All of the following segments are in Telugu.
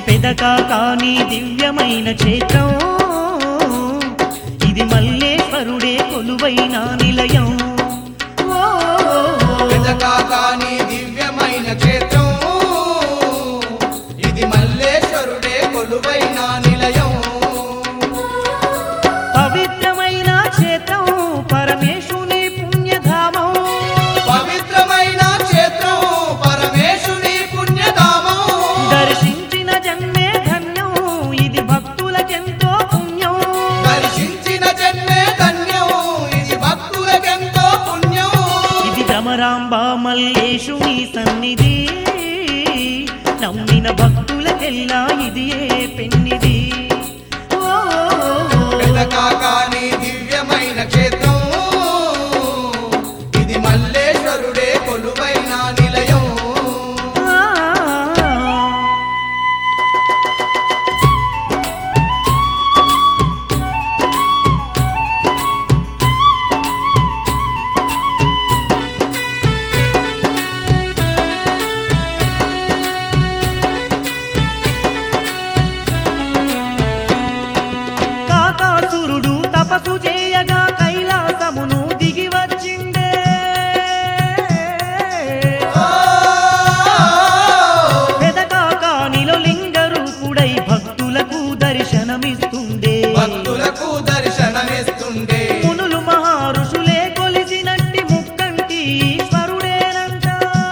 పెదక కాని దివ్యమైన క్షేత్రం ఇది మల్లేశ్వరుడే కొలువైన నిలయం ఓ, వెదకా కాని దివ్యమైన క్షేత్రం ఇది మల్లేశ్వరుడే కొలువైన నిలయం పవిత్రమైన క్షేత్రం పరమేశుని పుణ్యధామం పవిత్రమైన క్షేత్రం పరమేశుని పుణ్యధామం దర్శించిన జన్మే ధన్యం ఇది భక్తులకెంతో పుణ్యం దర్శించిన జన్మే ధన్యం ఇది భక్తులకెంతో పుణ్యం ఇది భ్రమరాంబ మల్లేశుని సన్నిధి నమ్మిన భక్తులకెల్లా ఇది ఏ పెన్నిది ఓ, వెదకా కాని దివ్యమైన క్షేత్రం ఇది మల్లేశ్వరుడే కొలువైన నిలయం ఆ. కాకాసురుడు తపసు చేయగా కైలాసమును దిగి వచ్చిండే పెదకాకానిలో లింగ రూపుడై భక్తులకు దర్శనమిస్తుండే భక్తులకు దర్శనమిస్తుండే మునులు మహారుషులే కొలిసినట్టి ముక్కంటి ఈశ్వరుడేనంట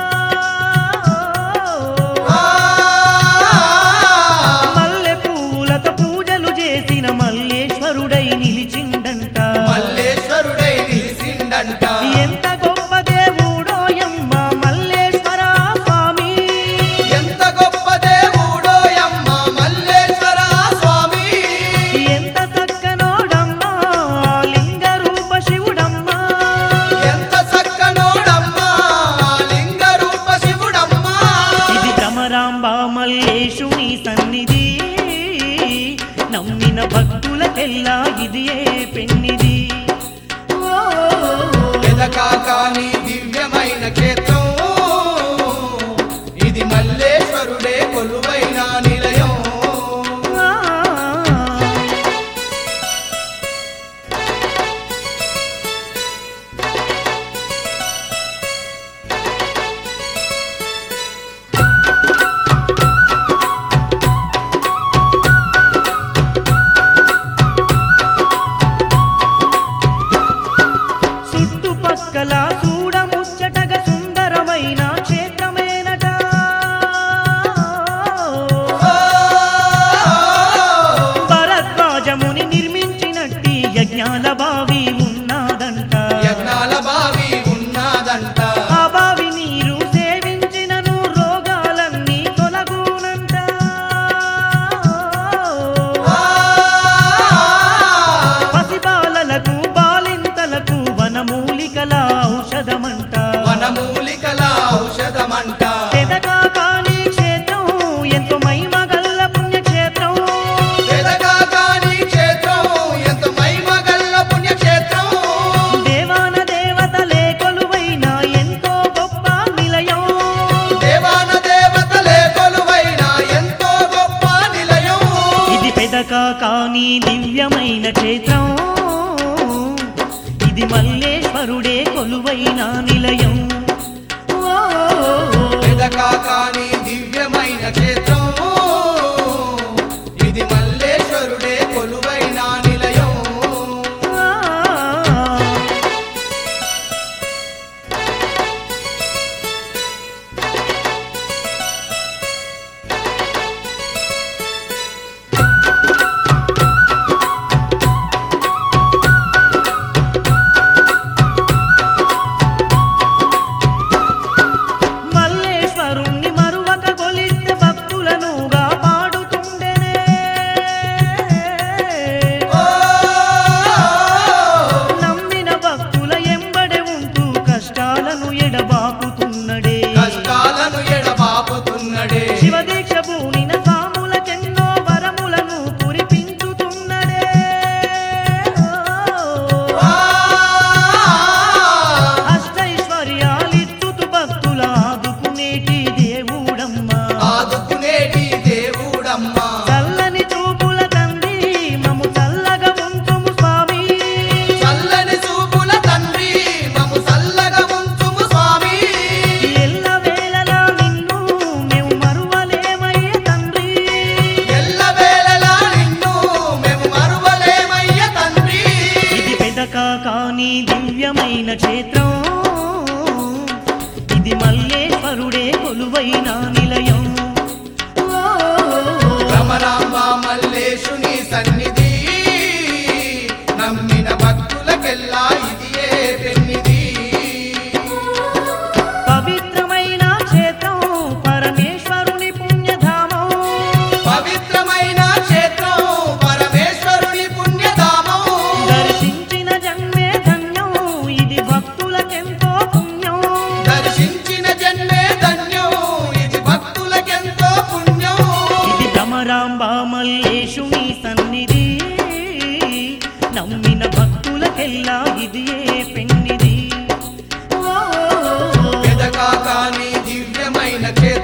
మల్లె పువ్వులతో పూజలు చేసిన మల్లేశ్వరుడై నిలిచిండంట మల్లేశ్వరుడై నిలిసిండంట ఎంత గొప్ప దేవుడోయమ్మ మల్లేశ్వర స్వామి ఎంత గొప్ప దేవుడోయమ్మ మల్లేశ్వర స్వామి ఎంత చక్కనోడమ్మా లింగ రూప శివుడమ్మా ఎంత చక్కనోడమ్మా లింగ రూప శివుడమ్మా ఇది భ్రమరాంబ మల్లేశుని సన్నిధి నమ్మిన భక్తులకెల్లా ఇది ఏ పెన్నిది ఓ, వెదకా కాని దివ్యమైన క్షేత్రం ఇది మల్లేశ్వరుడే కొలువైన నిలయం ఆ. చుట్టుపక్కల చూడముచ్చటగా సుందరమైన క్షేత్రమేనట భరద్వాజముని నిర్మించినట్టి యజ్ఞాల బావి ఉన్నాదంట యజ్ఞాల బావి ఉన్నదంట ఆ బావి నీరు సేవించినను రోగాలన్నీ తొలగునంట పసిబాలలకు బాలింతలకు వనమూలికల ఔషధమంట వనమూలికల ఔషధమంట పెదగా కాని క్షేత్రం ఎంతో మహిమగల్ల పుణ్యక్షేత్రం వెదకా కాని క్షేత్రం ఎంత మహిమగల్ల పుణ్యక్షేత్రం దేవాన దేవతలే కొలువైన ఎంతో గొప్ప నిలయం దేవాన దేవతలే కొలువైన ఎంతో గొప్ప నిలయం ఇది పెదక కాని దివ్యమైన క్షేత్రం ఇది మల్లేశ్వరుడే కొలువైన నిలయం ఓ, వెదకా కాని దివ్యమైన క్షేత్రం ఇది మల్లేశ్వరుడే కొలువైన నిలయం ఆ. కొలువైన నిలయం ఓ, భ్రమరాంబ మల్లేశుని సన్నిధి నమ్మిన భక్తులకెల్లా ఇదియే పెన్నిది పవిత్రమైన క్షేత్రం పరమేశ్వరుని పుణ్యధామం పవిత్రమైన క్షేత్రం పరమేశ్వరుని పుణ్యధామం దర్శించిన జన్మే ధన్యం ఇది భక్తులకెంతో పుణ్యం దర్శించిన జన్మే ధన్యం ఇది భక్తులకెంతో పుణ్యం ఇది భ్రమరాంబ మల్లేశుని సన్నిధి నమ్మిన భక్తులకెల్లా ఇది ఏ పెన్నిది ఓ, ఎదగా కాని దివ్యమైన క్షేత్రం